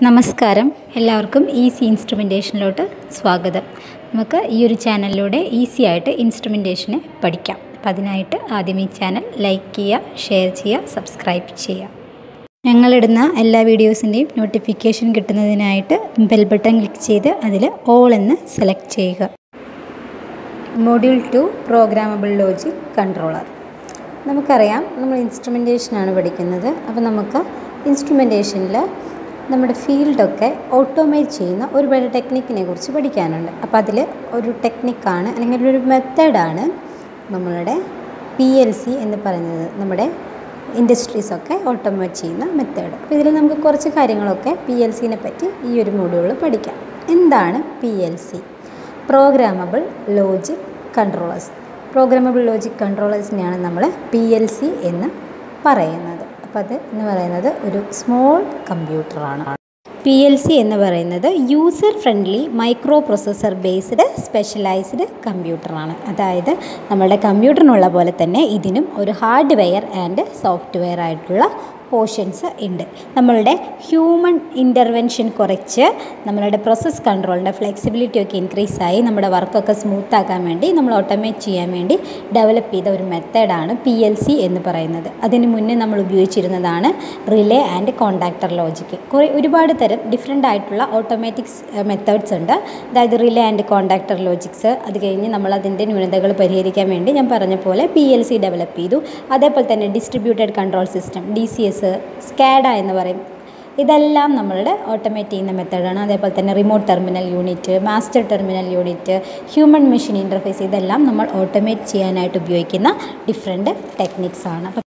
നമസ്കാരം എല്ലാവർക്കും ഈസി ഇൻസ്ട്രുമെൻറ്റേഷനിലോട്ട് സ്വാഗതം നമുക്ക് ഈ ഒരു ചാനലിലൂടെ ഈസി ആയിട്ട് ഇൻസ്ട്രുമെൻറ്റേഷനെ പഠിക്കാം അപ്പം അതിനായിട്ട് ആദ്യം ഈ ചാനൽ ലൈക്ക് ചെയ്യുക ഷെയർ ചെയ്യുക സബ്സ്ക്രൈബ് ചെയ്യുക ഞങ്ങളിടുന്ന എല്ലാ വീഡിയോസിൻ്റെയും നോട്ടിഫിക്കേഷൻ കിട്ടുന്നതിനായിട്ട് ബെൽ ബട്ടൺ ക്ലിക്ക് ചെയ്ത് അതിൽ ഓൾ എന്ന് സെലക്ട് ചെയ്യുക module two programmable logic controller നമുക്കറിയാം നമ്മൾ ഇൻസ്ട്രുമെൻറ്റേഷനാണ് പഠിക്കുന്നത് അപ്പോൾ നമുക്ക് ഇൻസ്ട്രുമെൻറ്റേഷനിൽ നമ്മുടെ ഫീൽഡൊക്കെ ഓട്ടോമേറ്റ് ചെയ്യുന്ന ഒരുപാട് ടെക്നിക്കിനെ കുറിച്ച് പഠിക്കാനുണ്ട് അപ്പോൾ അതിൽ ഒരു ടെക്നിക്കാണ് അല്ലെങ്കിൽ ഒരു മെത്തേഡാണ് നമ്മളുടെ പി എൽ സി എന്ന് പറയുന്നത് നമ്മുടെ ഇൻഡസ്ട്രീസൊക്കെ ഓട്ടോമേറ്റ് ചെയ്യുന്ന മെത്തേഡ് അപ്പോൾ ഇതിൽ നമുക്ക് കുറച്ച് കാര്യങ്ങളൊക്കെ പി എൽ സിനെ പറ്റി ഈ ഒരു മൊഡ്യൂളിൽ പഠിക്കാം എന്താണ് P L C programmable logic controllers programmable logic കൺട്രോളേഴ്സിനെയാണ് നമ്മൾ പി എൽ സി എന്ന് പറയുന്നത് അപ്പോൾ അത് എന്ന് പറയുന്നത് ഒരു സ്മോൾ കമ്പ്യൂട്ടറാണ് പി എൽ സി എന്ന് പറയുന്നത് user friendly microprocessor based specialised കമ്പ്യൂട്ടറാണ് അതായത് നമ്മുടെ കമ്പ്യൂട്ടറിനുള്ള പോലെ തന്നെ ഇതിനും ഒരു ഹാർഡ്വെയർ ആൻഡ് സോഫ്റ്റ്വെയർ ആയിട്ടുള്ള പോർഷൻസ് ഉണ്ട് നമ്മളുടെ ഹ്യൂമൻ ഇൻ്റർവെൻഷൻ കുറച്ച് നമ്മളുടെ പ്രോസസ്സ് കൺട്രോളിൻ്റെ ഫ്ലെക്സിബിലിറ്റി ഒക്കെ ഇൻക്രീസ് ആയി നമ്മുടെ വർക്കൊക്കെ സ്മൂത്ത് ആക്കാൻ വേണ്ടി നമ്മൾ ഓട്ടോമേറ്റ് ചെയ്യാൻ വേണ്ടി ഡെവലപ്പ് ചെയ്ത ഒരു മെത്തേഡാണ് പി എൽ സി എന്ന് പറയുന്നത് അതിന് മുന്നേ നമ്മൾ ഉപയോഗിച്ചിരുന്നതാണ് റിലേ ആൻഡ് കോണ്ടാക്ടർ ലോജിക്ക് കുറേ ഒരുപാട് തരം ഡിഫറെൻ്റ് ആയിട്ടുള്ള ഓട്ടോമാറ്റിക്സ് മെത്തേഡ്സ് ഉണ്ട് അതായത് റിലേ ആൻഡ് കോണ്ടാക്ടർ ലോജിക്സ് അത് കഴിഞ്ഞ് നമ്മൾ അതിൻ്റെ ന്യൂനതകൾ പരിഹരിക്കാൻ വേണ്ടി ഞാൻ പറഞ്ഞ പോലെ പി എൽ സി ഡെവലപ്പ് ചെയ്തു അതേപോലെ തന്നെ distributed control system D C S SCADA എന്ന് പറയും ഇതെല്ലാം നമ്മളുടെ ഓട്ടോമേറ്റ് ചെയ്യുന്ന മെത്തേഡാണ് അതേപോലെ തന്നെ remote terminal unit master terminal unit human machine interface ഇതെല്ലാം നമ്മൾ ഓട്ടോമേറ്റ് ചെയ്യാനായിട്ട് ഉപയോഗിക്കുന്ന ഡിഫറെൻറ്റ് ടെക്നിക്സ് ആണ് അപ്പോൾ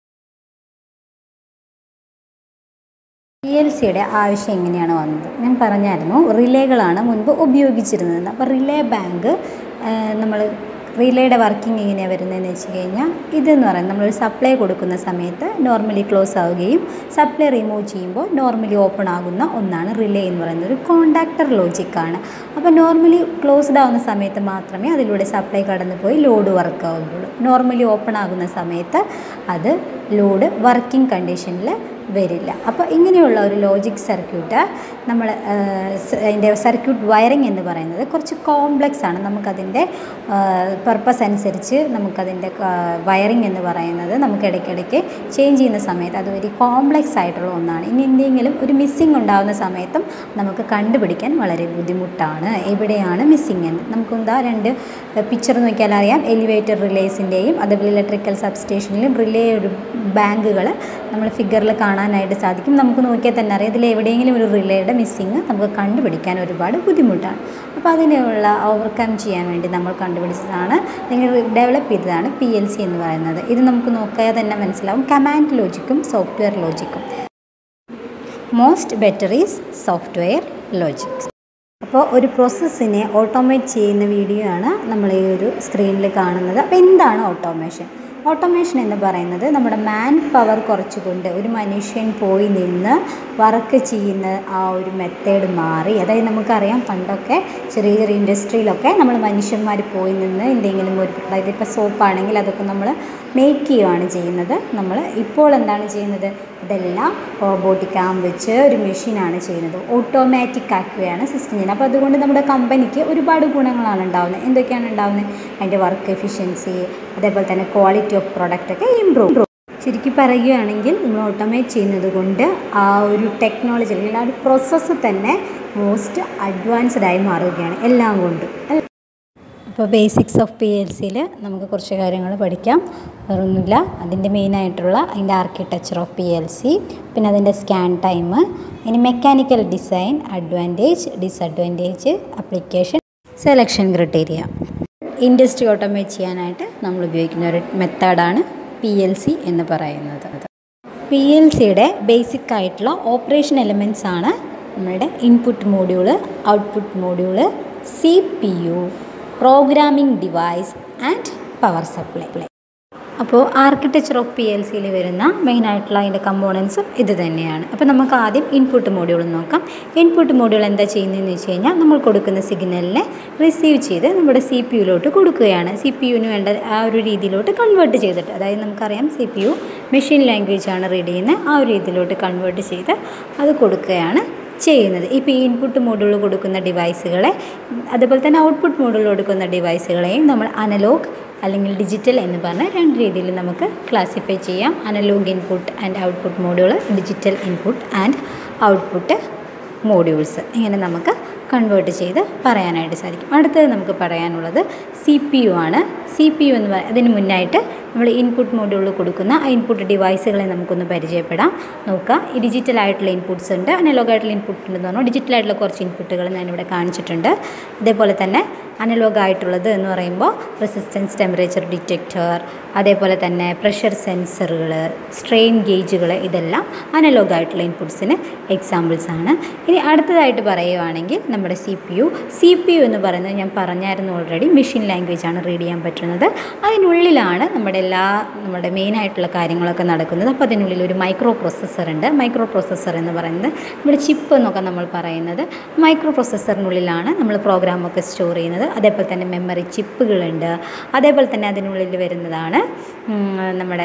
പി എൽ സിയുടെ ആവശ്യം എങ്ങനെയാണ് വന്നത് ഞാൻ പറഞ്ഞായിരുന്നു റിലേകളാണ് മുൻപ് ഉപയോഗിച്ചിരുന്നത് അപ്പോൾ റിലേ ബാങ്ക് നമ്മൾ റിലേയുടെ വർക്കിംഗ് എങ്ങനെയാണ് വരുന്നതെന്ന് വെച്ച് കഴിഞ്ഞാൽ ഇതെന്ന് പറയുന്നത് നമ്മളൊരു സപ്ലൈ കൊടുക്കുന്ന സമയത്ത് നോർമലി ക്ലോസ് ആവുകയും സപ്ലൈ റിമൂവ് ചെയ്യുമ്പോൾ നോർമലി ഓപ്പൺ ആകുന്ന ഒന്നാണ് റിലേ എന്ന് പറയുന്നത് ഒരു കോണ്ടാക്ടർ ലോജിക്കാണ് അപ്പോൾ നോർമലി ക്ലോസ്ഡ് ആവുന്ന സമയത്ത് മാത്രമേ അതിലൂടെ സപ്ലൈ കടന്നു പോയി ലോഡ് വർക്ക് ആവുകയുള്ളൂ നോർമലി ഓപ്പൺ ആകുന്ന സമയത്ത് അത് ലോഡ് വർക്കിംഗ് കണ്ടീഷനിൽ വരില്ല അപ്പോൾ ഇങ്ങനെയുള്ള ഒരു ലോജിക് സർക്യൂട്ട് നമ്മൾ അതിൻ്റെ സർക്യൂട്ട് വയറിംഗ് എന്ന് പറയുന്നത് കുറച്ച് കോംപ്ലക്സ് ആണ് നമുക്കതിൻ്റെ പർപ്പസ് അനുസരിച്ച് നമുക്കതിൻ്റെ വയറിംഗ് എന്ന് പറയുന്നത് നമുക്ക് ഇടയ്ക്കിടയ്ക്ക് ചേഞ്ച് ചെയ്യുന്ന സമയത്ത് അത് വെരി കോംപ്ലക്സ് ആയിട്ടുള്ള ഒന്നാണ് ഇനി എന്തെങ്കിലും ഒരു മിസ്സിങ് ഉണ്ടാകുന്ന സമയത്തും നമുക്ക് കണ്ടുപിടിക്കാൻ വളരെ ബുദ്ധിമുട്ടാണ് എവിടെയാണ് മിസ്സിങ് എന്ന് നമുക്ക് എന്താ രണ്ട് പിക്ചർ നോക്കിയാൽ അറിയാം എലിവേറ്റർ റിലേസിൻ്റെയും അതേപോലെ ഇലക്ട്രിക്കൽ സബ്സ്റ്റേഷനിലും റിലേ ഒരു ബാങ്കുകൾ നമ്മൾ ഫിഗറിൽ കാണാനായിട്ട് സാധിക്കും നമുക്ക് നോക്കിയാൽ തന്നെ അറിയാം ഇതിൽ എവിടെയെങ്കിലും ഒരു റിലേയുടെ മിസ്സിങ് നമുക്ക് കണ്ടുപിടിക്കാൻ ഒരുപാട് ബുദ്ധിമുട്ടാണ് അപ്പോൾ അതിനുള്ള ഓവർകം ചെയ്യാൻ വേണ്ടി നമ്മൾ കണ്ടുപിടിച്ചതാണ് അല്ലെങ്കിൽ ഡെവലപ്പ് ചെയ്തതാണ് പി എൽ സി എന്ന് പറയുന്നത് ഇത് നമുക്ക് നോക്കിയാൽ തന്നെ മനസ്സിലാവും കമാൻഡ് ലോജിക്കും സോഫ്റ്റ്വെയർ ലോജിക്കും most better is software logics അപ്പോൾ ഒരു പ്രോസസ്സിനെ ഓട്ടോമേറ്റ് ചെയ്യുന്ന വീഡിയോ ആണ് നമ്മൾ ഈ ഒരു സ്ക്രീനിൽ കാണുന്നത് അപ്പോൾ എന്താണ് ഓട്ടോമേഷൻ ഓട്ടോമേഷൻ എന്ന് പറയുന്നത് നമ്മുടെ മാൻ പവർ കുറച്ചുകൊണ്ട് ഒരു മനുഷ്യൻ പോയി നിന്ന് വർക്ക് ചെയ്യുന്ന ആ ഒരു മെത്തേഡ് മാറി അതായത് നമുക്കറിയാം പണ്ടൊക്കെ ചെറിയ ചെറിയ ഇൻഡസ്ട്രിയിലൊക്കെ നമ്മൾ മനുഷ്യന്മാർ പോയി നിന്ന് എന്തെങ്കിലും ഒരു അതായത് ഇപ്പോൾ സോപ്പാണെങ്കിൽ അതൊക്കെ നമ്മൾ മേക്ക് ചെയ്യുകയാണ് ചെയ്യുന്നത് നമ്മൾ ഇപ്പോൾ എന്താണ് ചെയ്യുന്നത് ഇതെല്ലാം റോബോട്ടിക് ആം വെച്ച് ഒരു മെഷീനാണ് ചെയ്യുന്നത് ഓട്ടോമാറ്റിക് ആക്കുകയാണ് സിസ്റ്റം ചെയ്യുന്നത് അപ്പോൾ അതുകൊണ്ട് നമ്മുടെ കമ്പനിക്ക് ഒരുപാട് ഗുണങ്ങളാണ് ഉണ്ടാകുന്നത് എന്തൊക്കെയാണ് ഉണ്ടാകുന്നത് അതിൻ്റെ വർക്ക് എഫിഷ്യൻസി അതേപോലെ തന്നെ ക്വാളിറ്റി ഓഫ് പ്രൊഡക്റ്റ് ഒക്കെ ഇമ്പ്രൂവ് ശരിക്കും പറയുകയാണെങ്കിൽ നമ്മൾ ഓട്ടോമേറ്റ് ചെയ്യുന്നത് കൊണ്ട് ആ ഒരു ടെക്നോളജി അല്ലെങ്കിൽ ആ ഒരു പ്രോസസ്സ് തന്നെ മോസ്റ്റ് അഡ്വാൻസ്ഡ് ആയി മാറുകയാണ് എല്ലാം കൊണ്ടും അപ്പോൾ ബേസിക്സ് ഓഫ് പി എൽ സിയിൽ നമുക്ക് കുറച്ച് കാര്യങ്ങൾ പഠിക്കാം വേറൊന്നുമില്ല അതിൻ്റെ മെയിനായിട്ടുള്ള അതിൻ്റെ architecture of P L C പിന്നെ അതിൻ്റെ സ്കാൻ ടൈം ഇനി mechanical design advantage disadvantage application selection criteria industry automate ചെയ്യാനായിട്ട് നമ്മൾ ഉപയോഗിക്കുന്ന ഒരു മെത്തേഡാണ് പി എൽ സി എന്ന് പറയുന്നത് പി എൽ സിയുടെ ബേസിക് ആയിട്ടുള്ള ഓപ്പറേഷൻ എലിമെൻറ്റ്സ് ആണ് നമ്മളുടെ input module output module C P U programming device and power supply അപ്പോൾ ആർക്കിടെക്ചർ ഓഫ് പി എൽ സിയിൽ വരുന്ന മെയിനായിട്ടുള്ള അതിൻ്റെ കമ്പോണൻസും ഇത് തന്നെയാണ് അപ്പോൾ നമുക്ക് ആദ്യം ഇൻപുട്ട് മോഡ്യൂൾ നോക്കാം ഇൻപുട്ട് മോഡ്യൂൾ എന്താ ചെയ്യുന്നതെന്ന് വെച്ച് കഴിഞ്ഞാൽ നമ്മൾ കൊടുക്കുന്ന സിഗ്നലിനെ റിസീവ് ചെയ്ത് നമ്മുടെ സി പി യുയിലോട്ട് കൊടുക്കുകയാണ് സി പി യുവിന് വേണ്ട ആ ഒരു രീതിയിലോട്ട് കൺവേർട്ട് ചെയ്തിട്ട് അതായത് നമുക്കറിയാം C P U machine language ആണ് റീഡ് ചെയ്യുന്നത് ആ ഒരു രീതിയിലോട്ട് കൺവേർട്ട് ചെയ്ത് അത് കൊടുക്കുകയാണ് ചെയ്യുന്നത് ഇപ്പോൾ ഈ ഇൻപുട്ട് മോഡുകൾ കൊടുക്കുന്ന ഡിവൈസുകളെ അതുപോലെ തന്നെ ഔട്ട്പുട്ട് മോഡുകൾ കൊടുക്കുന്ന ഡിവൈസുകളെയും നമ്മൾ അനലോഗ് അല്ലെങ്കിൽ ഡിജിറ്റൽ എന്ന് പറഞ്ഞ രണ്ട് രീതിയിൽ നമുക്ക് ക്ലാസിഫൈ ചെയ്യാം അനലോഗ് ഇൻപുട്ട് ആൻഡ് ഔട്ട്പുട്ട് മോഡുകൾ digital input and output modules ഇങ്ങനെ നമുക്ക് കൺവേർട്ട് ചെയ്ത് പറയാനായിട്ട് സാധിക്കും അടുത്തത് നമുക്ക് പറയാനുള്ളത് സി പി യു ആണ് സി പി യു എന്ന് പറയുന്നത് അതിന് മുന്നായിട്ട് നമ്മൾ ഇൻപുട്ട് മോഡ്യൂളിൽ കൊടുക്കുന്ന ആ ഇൻപുട്ട് ഡിവൈസുകളെ നമുക്കൊന്ന് പരിചയപ്പെടാം നോക്കുക ഈ ഡിജിറ്റൽ ആയിട്ടുള്ള ഇൻപുട്സ് ഉണ്ട് അനലോഗ് ആയിട്ടുള്ള ഇൻപുട്ട് ഉണ്ടെന്ന് പറഞ്ഞു ഡിജിറ്റൽ ആയിട്ടുള്ള കുറച്ച് ഇൻപുട്ടുകൾ ഞാനിവിടെ കാണിച്ചിട്ടുണ്ട് അതേപോലെ തന്നെ അനലോഗ് ആയിട്ടുള്ളത് എന്ന് പറയുമ്പോൾ റെസിസ്റ്റൻസ് ടെമ്പറേച്ചർ ഡിറ്റക്ടർ അതേപോലെ തന്നെ പ്രഷർ സെൻസറുകൾ സ്ട്രെയിൻ ഗേജുകൾ ഇതെല്ലാം അനലോഗ് ആയിട്ടുള്ള ഇൻപുട്സിന് എക്സാമ്പിൾസ് ആണ് ഇനി അടുത്തതായിട്ട് പറയുവാണെങ്കിൽ നമ്മുടെ C P U C P U എന്ന് പറയുന്നത് ഞാൻ പറഞ്ഞായിരുന്നു ഓൾറെഡി മെഷീൻ ലാംഗ്വേജ് ആണ് റീഡ് ചെയ്യാൻ പറ്റുന്നത് അതിനുള്ളിലാണ് നമ്മുടെ എല്ലാ നമ്മുടെ മെയിൻ ആയിട്ടുള്ള കാര്യങ്ങളൊക്കെ നടക്കുന്നത് അപ്പോൾ അതിനുള്ളിൽ ഒരു മൈക്രോ പ്രൊസസ്സർ ഉണ്ട് മൈക്രോ പ്രൊസസ്സർ എന്ന് പറയുന്നത് നമ്മുടെ ചിപ്പ് എന്നൊക്കെ നമ്മൾ പറയുന്നത് മൈക്രോ പ്രൊസസ്സറിനുള്ളിലാണ് നമ്മൾ പ്രോഗ്രാമൊക്കെ സ്റ്റോർ ചെയ്യുന്നത് അതേപോലെ തന്നെ മെമ്മറി ചിപ്പുകളുണ്ട് അതേപോലെ തന്നെ അതിനുള്ളിൽ വരുന്നതാണ് നമ്മുടെ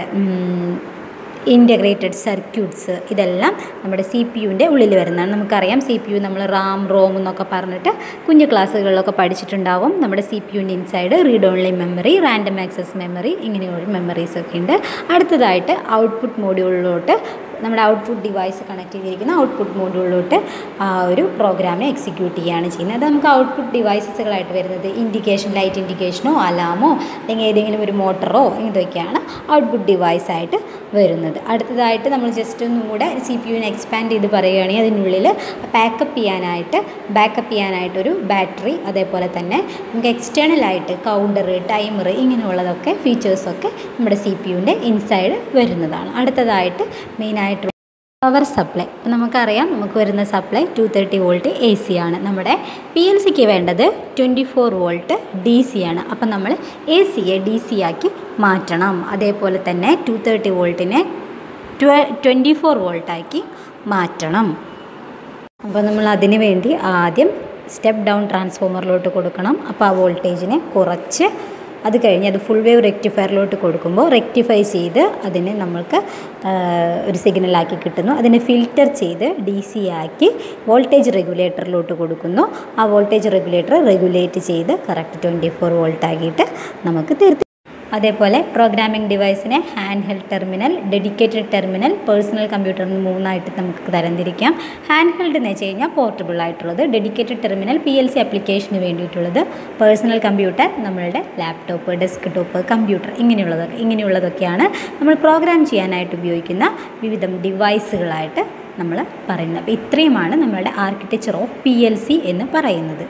ഇൻറ്റഗ്രേറ്റഡ് സർക്യൂട്ട്സ് ഇതെല്ലാം നമ്മുടെ സി പി യുവിൻ്റെ ഉള്ളിൽ വരുന്നതാണ് നമുക്കറിയാം സി പി യു നമ്മൾ റാം റോം എന്നൊക്കെ പറഞ്ഞിട്ട് കുഞ്ഞു ക്ലാസ്സുകളിലൊക്കെ പഠിച്ചിട്ടുണ്ടാവും നമ്മുടെ സി പി യുവിൻ്റെ inside read only memory random access memory ഇങ്ങനെയുള്ള മെമ്മറീസ് ഒക്കെ ഉണ്ട് അടുത്തതായിട്ട് ഔട്ട്പുട്ട് മോഡ്യൂളിലോട്ട് നമ്മുടെ ഔട്ട്പുട്ട് ഡിവൈസ് കണക്ട് ചെയ്തിരിക്കുന്ന ഔട്ട്പുട്ട് മോഡ്യൂളിലോട്ട് ആ ഒരു പ്രോഗ്രാമിനെ എക്സിക്യൂട്ട് ചെയ്യുകയാണ് ചെയ്യുന്നത് അത് നമുക്ക് ഔട്ട്പുട്ട് ഡിവൈസസുകളായിട്ട് വരുന്നത് ഇൻഡിക്കേഷൻ ലൈറ്റ് ഇൻഡിക്കേഷനോ അലാമോ അല്ലെങ്കിൽ ഏതെങ്കിലും ഒരു മോട്ടറോ ഇതൊക്കെയാണ് ഔട്ട്പുട്ട് ഡിവൈസായിട്ട് വരുന്നത് അടുത്തതായിട്ട് നമ്മൾ ജസ്റ്റ് ഒന്നും കൂടെ സി പി യുവിനെ എക്സ്പാൻഡ് ചെയ്ത് പറയുകയാണെങ്കിൽ അതിനുള്ളിൽ പാക്കപ്പ് ചെയ്യാനായിട്ട് ബാക്കപ്പ് ചെയ്യാനായിട്ടൊരു ബാറ്ററി അതേപോലെ തന്നെ നമുക്ക് എക്സ്റ്റേണലായിട്ട് കൗണ്ടർ ടൈമർ ഇങ്ങനെയുള്ളതൊക്കെ ഫീച്ചേഴ്സൊക്കെ നമ്മുടെ സി പി യുവിൻ്റെ ഇൻസൈഡ് വരുന്നതാണ് അടുത്തതായിട്ട് മെയിനായിട്ട് പവർ സപ്ലൈ ഇപ്പം നമുക്കറിയാം നമുക്ക് വരുന്ന supply two thirty volt A C ആണ് നമ്മുടെ പി എൽ സിക്ക് വേണ്ടത് twenty four volt D C ആണ് അപ്പം നമ്മൾ എ സിയെ ഡി സി ആക്കി മാറ്റണം അതേപോലെ തന്നെ ടു തേർട്ടി വോൾട്ടിനെ ട്വ ട്വൻറ്റി ഫോർ വോൾട്ടാക്കി മാറ്റണം അപ്പോൾ നമ്മൾ അതിന് വേണ്ടി ആദ്യം സ്റ്റെപ്പ് ഡൗൺ ട്രാൻസ്ഫോമറിലോട്ട് കൊടുക്കണം അപ്പോൾ ആ വോൾട്ടേജിനെ കുറച്ച് അത് കഴിഞ്ഞ് അത് ഫുൾ വേവ് റെക്ടിഫയറിലോട്ട് കൊടുക്കുമ്പോൾ റെക്ടിഫൈ ചെയ്ത് അതിനെ നമ്മൾക്ക് ഒരു സിഗ്നലാക്കി കിട്ടുന്നു അതിനെ ഫിൽറ്റർ ചെയ്ത് ഡി സി ആക്കി വോൾട്ടേജ് റെഗുലേറ്ററിലോട്ട് കൊടുക്കുന്നു ആ വോൾട്ടേജ് റെഗുലേറ്റർ റെഗുലേറ്റ് ചെയ്ത് കറക്റ്റ് ട്വൻറ്റി ഫോർ വോൾട്ട് ആക്കിയിട്ട് നമുക്ക് തീർത്ത് അതേപോലെ പ്രോഗ്രാമിംഗ് ഡിവൈസിനെ hand held terminal dedicated terminal personal കമ്പ്യൂട്ടറിന് മൂന്നായിട്ട് നമുക്ക് തരംതിരിക്കാം ഹാൻഡ് ഹെൽഡ് എന്ന് വെച്ച് കഴിഞ്ഞാൽ പോർട്ടബിൾ ആയിട്ടുള്ളത് dedicated terminal P L C ആപ്ലിക്കേഷന് വേണ്ടിയിട്ടുള്ളത് പേഴ്സണൽ കമ്പ്യൂട്ടർ നമ്മളുടെ ലാപ്ടോപ്പ് ഡെസ്ക് ടോപ്പ് കമ്പ്യൂട്ടർ ഇങ്ങനെയുള്ളതൊക്കെ ഇങ്ങനെയുള്ളതൊക്കെയാണ് നമ്മൾ പ്രോഗ്രാം ചെയ്യാനായിട്ട് ഉപയോഗിക്കുന്ന വിവിധം ഡിവൈസുകളായിട്ട് നമ്മൾ പറയുന്നത് അപ്പോൾ ഇത്രയുമാണ് നമ്മളുടെ architecture of P L C എന്ന് പറയുന്നത്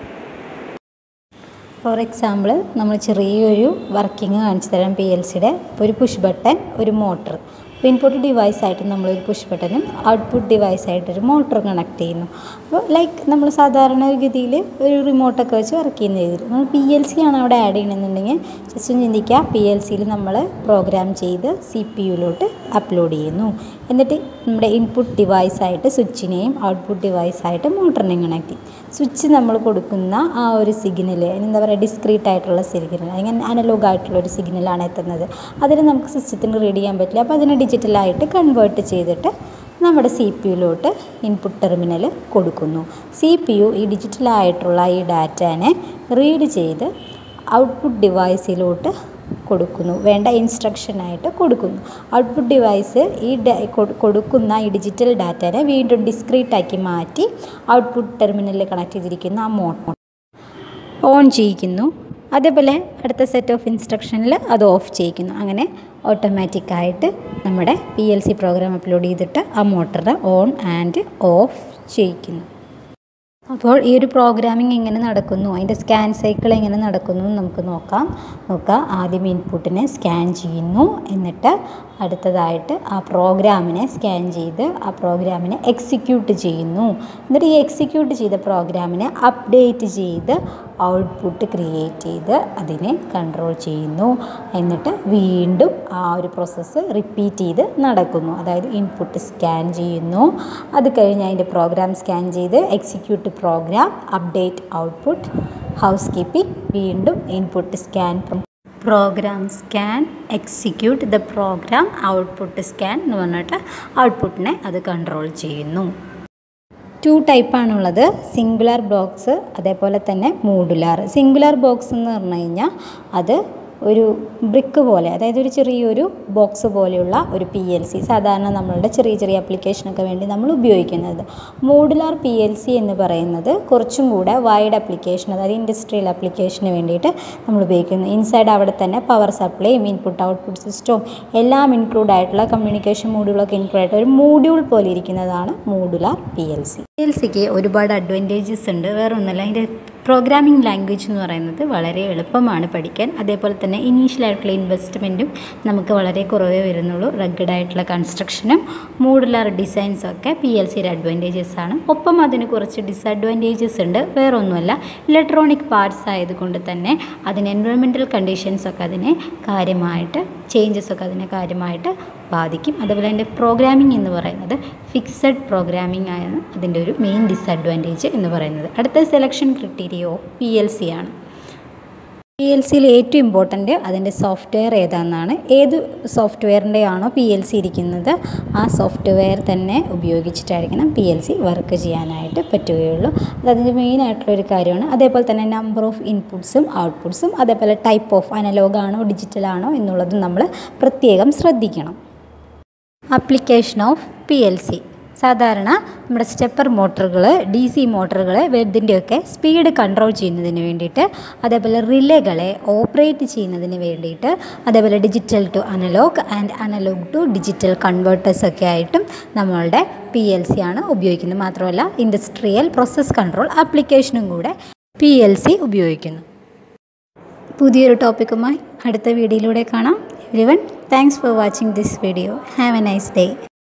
ഫോർ എക്സാമ്പിൾ നമ്മൾ ചെറിയൊരു വർക്കിംഗ് കാണിച്ചു തരാം പി എൽ സിയുടെ ഒരു പുഷ് ബട്ടൺ ഒരു മോട്ടർ അപ്പോൾ ഇൻപുട്ട് ഡിവൈസായിട്ട് നമ്മളൊരു പുഷ് ബട്ടനും ഔട്ട്പുട്ട് ഡിവൈസായിട്ടൊരു മോട്ടർ കണക്ട് ചെയ്യുന്നു അപ്പോൾ ലൈക്ക് നമ്മൾ സാധാരണ ഗതിയിൽ ഒരു റിമോട്ടൊക്കെ വെച്ച് വർക്ക് ചെയ്യുന്ന രീതിയിൽ നമ്മൾ പി എൽ സി ആണ് അവിടെ ആഡ് ചെയ്യണമെന്നുണ്ടെങ്കിൽ ജസ്റ്റ് ഒന്ന് ചിന്തിക്കുക പി എൽ സിയിൽ നമ്മൾ പ്രോഗ്രാം ചെയ്ത് സി പി യുയിലോട്ട് അപ്ലോഡ് ചെയ്യുന്നു എന്നിട്ട് നമ്മുടെ ഇൻപുട്ട് ഡിവൈസായിട്ട് സ്വിച്ചിനെയും ഔട്ട്പുട്ട് ഡിവൈസായിട്ട് മോട്ടറിനെയും കണക്ട് ചെയ്യും സ്വിച്ച് നമ്മൾ കൊടുക്കുന്ന ആ ഒരു സിഗ്നൽ എന്താ പറയുക ഡിസ്ക്രീറ്റ് ആയിട്ടുള്ള സിഗ്നൽ അല്ലെങ്കിൽ അനലോഗ് ആയിട്ടുള്ള ഒരു സിഗ്നലാണ് എത്തുന്നത് അതിന് നമുക്ക് സിസ്റ്റത്തിന് റീഡ് ചെയ്യാൻ പറ്റില്ല അപ്പോൾ അതിനെ ഡിജിറ്റലായിട്ട് കൺവേർട്ട് ചെയ്തിട്ട് നമ്മുടെ സി പി യുയിലോട്ട് ഇൻപുട്ട് ടെർമിനൽ കൊടുക്കുന്നു സി പി യു ഈ ഡിജിറ്റലായിട്ടുള്ള ഈ ഡാറ്റാനെ റീഡ് ചെയ്ത് ഔട്ട്പുട്ട് ഡിവൈസിലോട്ട് കൊടുക്കുന്നു വേണ്ട ഇൻസ്ട്രക്ഷനായിട്ട് കൊടുക്കുന്നു ഔട്ട്പുട്ട് ഡിവൈസ് ഈ കൊടുക്കുന്ന ഈ ഡിജിറ്റൽ ഡാറ്റനെ വീണ്ടും ഡിസ്ക്രീറ്റ് ആക്കി മാറ്റി ഔട്ട്പുട്ട് ടെർമിനലിൽ കണക്ട് ചെയ്തിരിക്കുന്ന ആ മോട്ടർ ഓൺ ചെയ്യിക്കുന്നു അതേപോലെ അടുത്ത സെറ്റ് ഓഫ് ഇൻസ്ട്രക്ഷനിൽ അത് ഓഫ് ചെയ്യിക്കുന്നു അങ്ങനെ ഓട്ടോമാറ്റിക്കായിട്ട് നമ്മുടെ P L C program upload ചെയ്തിട്ട് ആ മോട്ടറിനെ ഓൺ ആൻഡ് ഓഫ് ചെയ്യിക്കുന്നു അപ്പോൾ ഈ ഒരു പ്രോഗ്രാമിംഗ് എങ്ങനെ നടക്കുന്നു അതിൻ്റെ സ്കാൻ സൈക്കിൾ എങ്ങനെ നടക്കുന്നു എന്ന് നമുക്ക് നോക്കാം നോക്കുക ആദ്യം ഇൻപുട്ടിനെ സ്കാൻ ചെയ്യുന്നു എന്നിട്ട് അടുത്തതായിട്ട് ആ പ്രോഗ്രാമിനെ സ്കാൻ ചെയ്ത് ആ പ്രോഗ്രാമിനെ എക്സിക്യൂട്ട് ചെയ്യുന്നു എന്നിട്ട് ഈ എക്സിക്യൂട്ട് ചെയ്ത പ്രോഗ്രാമിനെ അപ്ഡേറ്റ് ചെയ്ത് ഔട്ട്പുട്ട് ക്രിയേറ്റ് ചെയ്ത് അതിനെ കൺട്രോൾ ചെയ്യുന്നു എന്നിട്ട് വീണ്ടും ആ ഒരു പ്രോസസ്സ് റിപ്പീറ്റ് ചെയ്ത് നടക്കുന്നു അതായത് ഇൻപുട്ട് സ്കാൻ ചെയ്യുന്നു അത് കഴിഞ്ഞ് അതിൻ്റെ പ്രോഗ്രാം സ്കാൻ ചെയ്ത് execute program update output housekeeping വീണ്ടും input scan program scan execute the program output scan എന്ന് പറഞ്ഞിട്ട് ഔട്ട്പുട്ടിനെ അത് കൺട്രോൾ ചെയ്യുന്നു ടു ടൈപ്പാണുള്ളത് സിംഗുലാർ ബോക്സ് അതേപോലെ തന്നെ മോഡുലാർ സിംഗുലാർ ബോക്സ് എന്ന് പറഞ്ഞു കഴിഞ്ഞാൽ അത് ഒരു ബ്രിക്ക് പോലെ അതായത് ഒരു ചെറിയൊരു ബോക്സ് പോലെയുള്ള ഒരു പി എൽ സി സാധാരണ നമ്മളുടെ ചെറിയ ചെറിയ ആപ്ലിക്കേഷനൊക്കെ വേണ്ടി നമ്മൾ ഉപയോഗിക്കുന്നത് മോഡുലാർ പി എൽ സി എന്ന് പറയുന്നത് കുറച്ചും കൂടെ വൈഡ് ആപ്ലിക്കേഷൻ അതായത് ഇൻഡസ്ട്രിയൽ ആപ്ലിക്കേഷന് വേണ്ടിയിട്ട് നമ്മൾ ഉപയോഗിക്കുന്നു ഇൻസൈഡ് അവിടെ തന്നെ പവർ സപ്ലൈയും ഇൻപുട്ട് ഔട്ട്പുട്ട് സിസ്റ്റവും എല്ലാം ഇൻക്ലൂഡ് ആയിട്ടുള്ള കമ്മ്യൂണിക്കേഷൻ മോഡ്യൂളൊക്കെ ഇൻക്ലൂഡ് ആയിട്ട് ഒരു മോഡ്യൂൾ പോലെ ഇരിക്കുന്നതാണ് modular P L C P L സിക്ക് ഒരുപാട് അഡ്വാൻറ്റേജസ് ഉണ്ട് വേറെ ഒന്നുമില്ല അതിൻ്റെ പ്രോഗ്രാമിംഗ് ലാംഗ്വേജ് എന്ന് പറയുന്നത് വളരെ എളുപ്പമാണ് പഠിക്കാൻ അതേപോലെ തന്നെ ഇനീഷ്യൽ ആയിട്ടുള്ള ഇൻവെസ്റ്റ്മെൻറ്റും നമുക്ക് വളരെ കുറവേ വരുന്നുള്ളൂ റഗ്ഗഡ് ആയിട്ടുള്ള കൺസ്ട്രക്ഷനും മോഡുലാർ ഡിസൈൻസും ഒക്കെ പി എൽ സിയുടെ അഡ്വാൻറ്റേജസ് ആണ് ഒപ്പം അതിന് കുറച്ച് ഡിസഡ്വാൻറ്റേജസ് ഉണ്ട് വേറെ ഒന്നുമല്ല ഇലക്ട്രോണിക് പാർട്സ് ആയതുകൊണ്ട് തന്നെ അതിന് എൻവയോൺമെൻറ്റൽ കണ്ടീഷൻസ് ഒക്കെ അതിനെ കാര്യമായിട്ട് ചേഞ്ചസ് ഒക്കെ അതിനെ കാര്യമായിട്ട് ബാധിക്കും അതുപോലെ അതിൻ്റെ പ്രോഗ്രാമിംഗ് എന്ന് പറയുന്നത് ഫിക്സഡ് പ്രോഗ്രാമിംഗ് ആണ് അതിൻ്റെ ഒരു മെയിൻ ഡിസഡ്വാൻറ്റേജ് എന്ന് പറയുന്നത് അടുത്ത selection criteria P L C ആണ് പി എൽ സിയിൽ ഏറ്റവും ഇമ്പോർട്ടൻ്റ് അതിൻ്റെ സോഫ്റ്റ്വെയർ ഏതാണെന്നാണ് ഏത് സോഫ്റ്റ്വെയറിൻ്റെ ആണോ പി എൽ സി ഇരിക്കുന്നത് ആ സോഫ്റ്റ്വെയർ തന്നെ ഉപയോഗിച്ചിട്ടായിരിക്കണം പി എൽ സി വർക്ക് ചെയ്യാനായിട്ട് പറ്റുകയുള്ളൂ അത് അതിൻ്റെ മെയിൻ ആയിട്ടുള്ള ഒരു കാര്യമാണ് അതേപോലെ തന്നെ നമ്പർ ഓഫ് ഇൻപുട്സും ഔട്ട്പുട്സും അതേപോലെ ടൈപ്പ് ഓഫ് അനലോഗ് ആണോ ഡിജിറ്റൽ ആണോ എന്നുള്ളതും നമ്മൾ പ്രത്യേകം ശ്രദ്ധിക്കണം application of P L C സാധാരണ നമ്മുടെ സ്റ്റെപ്പർ മോട്ടറുകൾ ഡി സി മോട്ടറുകൾ ഇതിൻ്റെയൊക്കെ സ്പീഡ് കൺട്രോൾ ചെയ്യുന്നതിന് വേണ്ടിയിട്ട് അതേപോലെ റിലേകളെ ഓപ്പറേറ്റ് ചെയ്യുന്നതിന് വേണ്ടിയിട്ട് അതേപോലെ digital to analog and analog to digital converters ഒക്കെ ആയിട്ടും നമ്മളുടെ പി എൽ സി ആണ് ഉപയോഗിക്കുന്നത് മാത്രമല്ല ഇൻഡസ്ട്രിയൽ പ്രോസസ് കൺട്രോൾ ആപ്ലിക്കേഷനും കൂടെ പി എൽ സി ഉപയോഗിക്കുന്നു പുതിയൊരു ടോപ്പിക്കുമായി അടുത്ത വീഡിയോയിലൂടെ കാണാം everyone thanks for watching this video have a nice day